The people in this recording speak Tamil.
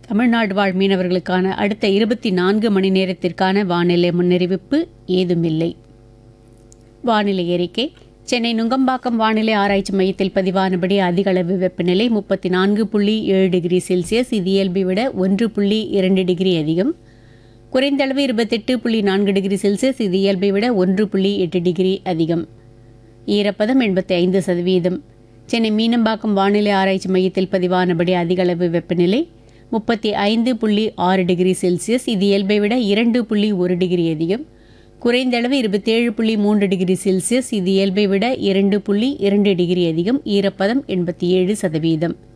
தமிழ்நாடு வாழ் மீனவர்களுக்கான அடுத்த இருபத்தி நான்கு மணி நேரத்திற்கான வானிலை முன்னறிவிப்பு ஏதுமில்லை வானிலை அறிக்கை சென்னை நுங்கம்பாக்கம் வானிலை ஆராய்ச்சி மையத்தில் பதிவானபடி அதிக அளவு வெப்பநிலை முப்பத்தி நான்கு புள்ளி ஏழு டிகிரி செல்சியஸ் இது இயல்பை விட ஒன்று புள்ளி இரண்டு டிகிரி அதிகம் குறைந்த அளவு இருபத்தெட்டு புள்ளி நான்கு டிகிரி செல்சியஸ் இது இயல்பை விட ஒன்று புள்ளி எட்டு டிகிரி அதிகம் ஈரப்பதம் எண்பத்தி ஐந்து சதவீதம் சென்னை மீனம்பாக்கம் வானிலை ஆராய்ச்சி மையத்தில் பதிவானபடி அதிக அளவு வெப்பநிலை முப்பத்தி ஐந்து புள்ளி ஆறு டிகிரி செல்சியஸ் இது இயல்பை விட இரண்டு புள்ளி ஒரு டிகிரி அதிகம் குறைந்த அளவு இருபத்தேழு புள்ளி மூன்று டிகிரி செல்சியஸ் இது இயல்பை விட இரண்டு புள்ளி இரண்டு டிகிரி அதிகம் ஈரப்பதம் எண்பத்தி ஏழு சதவீதம்